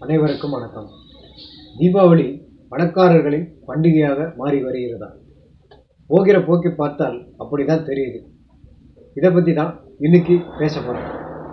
அனைவருக்கும் வணக்கம் தீபாவளி பணக்காரர்களின் பண்டிகையாக மாறி வருகிறதா போகிற போக்கை பார்த்தால் அப்படிதான் தெரியுது இதை பற்றி தான் இன்னைக்கு பேச போகிறேன்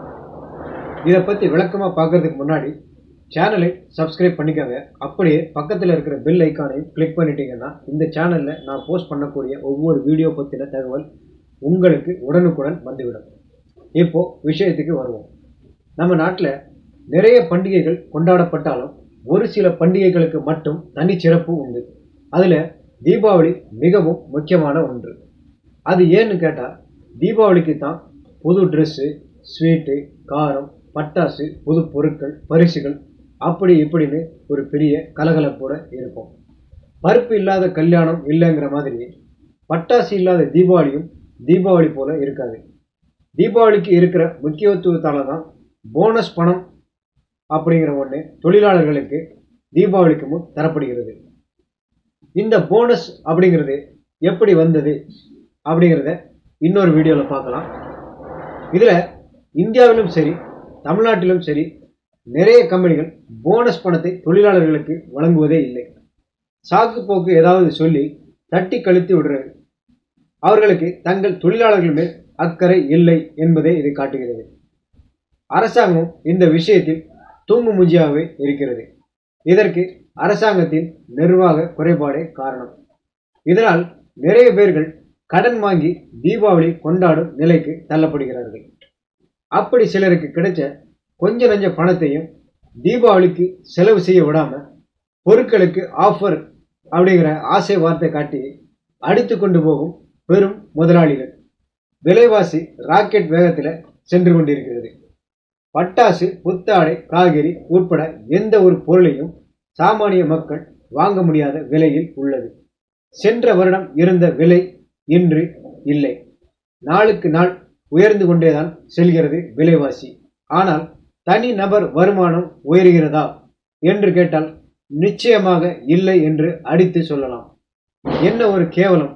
இதை பற்றி விளக்கமாக பார்க்கறதுக்கு முன்னாடி சேனலை சப்ஸ்கிரைப் பண்ணிக்கோங்க அப்படியே பக்கத்தில் இருக்கிற பெல் ஐக்கானையும் கிளிக் பண்ணிட்டீங்கன்னா இந்த சேனலில் நான் போஸ்ட் பண்ணக்கூடிய ஒவ்வொரு வீடியோ பற்றின தகவல் உங்களுக்கு உடனுக்குடன் வந்துவிடும் இப்போ விஷயத்துக்கு வருவோம் நம்ம நாட்டில் நிறைய பண்டிகைகள் கொண்டாடப்பட்டாலும் ஒரு சில பண்டிகைகளுக்கு மட்டும் தனிச்சிறப்பு உண்டு அதில் தீபாவளி மிகவும் முக்கியமான ஒன்று அது ஏன்னு கேட்டால் தீபாவளிக்கு தான் புது ட்ரெஸ்ஸு ஸ்வீட்டு காரம் பட்டாசு புது பொருட்கள் பரிசுகள் அப்படி இப்படின்னு ஒரு பெரிய கலகலப்போட இருக்கும் பருப்பு இல்லாத கல்யாணம் இல்லைங்கிற மாதிரி பட்டாசு இல்லாத தீபாவளியும் தீபாவளி போல இருக்காது தீபாவளிக்கு இருக்கிற முக்கியத்துவத்தால தான் போனஸ் பணம் அப்படிங்கிற ஒன்று தொழிலாளர்களுக்கு தீபாவளிக்கு முன் தரப்படுகிறது இந்த போனஸ் அப்படிங்கிறது எப்படி வந்தது அப்படிங்கிறத இன்னொரு வீடியோவில் பார்க்கலாம் இதில் இந்தியாவிலும் சரி தமிழ்நாட்டிலும் சரி நிறைய கம்பெனிகள் போனஸ் பணத்தை தொழிலாளர்களுக்கு வழங்குவதே இல்லை சாக்கு போக்கு ஏதாவது சொல்லி தட்டி கழித்து விடுறது அவர்களுக்கு தங்கள் தொழிலாளர்கள் மேல் அக்கறை இல்லை என்பதை இது காட்டுகிறது அரசாங்கம் இந்த விஷயத்தில் தூங்கு மூஞ்சியாகவே இருக்கிறது இதற்கு அரசாங்கத்தின் நிர்வாக குறைபாடே காரணம் இதனால் நிறைய பேர்கள் கடன் வாங்கி தீபாவளி கொண்டாடும் நிலைக்கு தள்ளப்படுகிறார்கள் அப்படி சிலருக்கு கிடைச்ச கொஞ்ச நஞ்ச பணத்தையும் தீபாவளிக்கு செலவு செய்ய விடாம பொருட்களுக்கு ஆஃபர் அப்படிங்கிற ஆசை வார்த்தை காட்டி அடித்து கொண்டு போகும் பெரும் முதலாளிகள் விலைவாசி ராக்கெட் வேகத்தில் சென்று கொண்டிருக்கிறது பட்டாசு புத்தாடை காய்கறி உட்பட எந்த ஒரு பொருளையும் சாமானிய மக்கள் வாங்க முடியாத விலையில் உள்ளது சென்ற வருடம் இருந்த விலை இன்று இல்லை நாளுக்கு நாள் உயர்ந்து கொண்டேதான் செல்கிறது விலைவாசி ஆனால் தனி நபர் வருமானம் உயர்கிறதா என்று கேட்டால் நிச்சயமாக இல்லை என்று அடித்து சொல்லலாம் என்ன ஒரு கேவலம்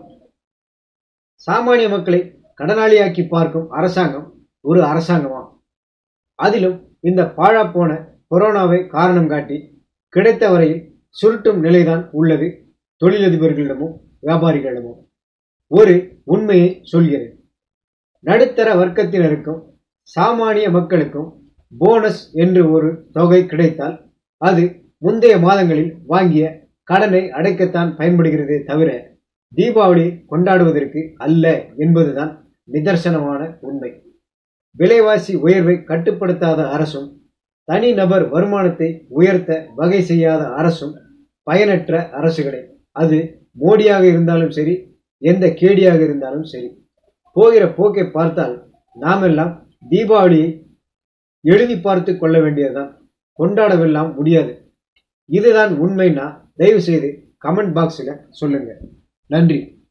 சாமானிய மக்களை கடனாளியாக்கி பார்க்கும் அரசாங்கம் ஒரு அரசாங்கமா அதிலும் இந்த பாழாப்போன கொரோனாவை காரணம் காட்டி கிடைத்த வரையில் சுருட்டும் நிலைதான் உள்ளது தொழிலதிபர்களிடமும் வியாபாரிகளிடமும் ஒரு உண்மையை சொல்கிறேன் நடுத்தர வர்க்கத்தினருக்கும் சாமானிய மக்களுக்கும் போனஸ் என்று ஒரு தொகை கிடைத்தால் அது முந்தைய மாதங்களில் வாங்கிய கடனை அடைக்கத்தான் பயன்படுகிறதே தவிர தீபாவளி கொண்டாடுவதற்கு அல்ல என்பதுதான் நிதர்சனமான உண்மை விலைவாசி உயர்வை கட்டுப்படுத்தாத அரசும் தனிநபர் வருமானத்தை உயர்த்த வகை செய்யாத அரசும் பயனற்ற அரசுகளே அது மோடியாக இருந்தாலும் சரி எந்த கேடியாக இருந்தாலும் சரி போகிற போக்கை பார்த்தால் நாமெல்லாம் தீபாவளியை எழுதி பார்த்து கொள்ள வேண்டியதுதான் கொண்டாடவெல்லாம் முடியாது இதுதான் உண்மைன்னா தயவு செய்து கமெண்ட் பாக்ஸில் சொல்லுங்க நன்றி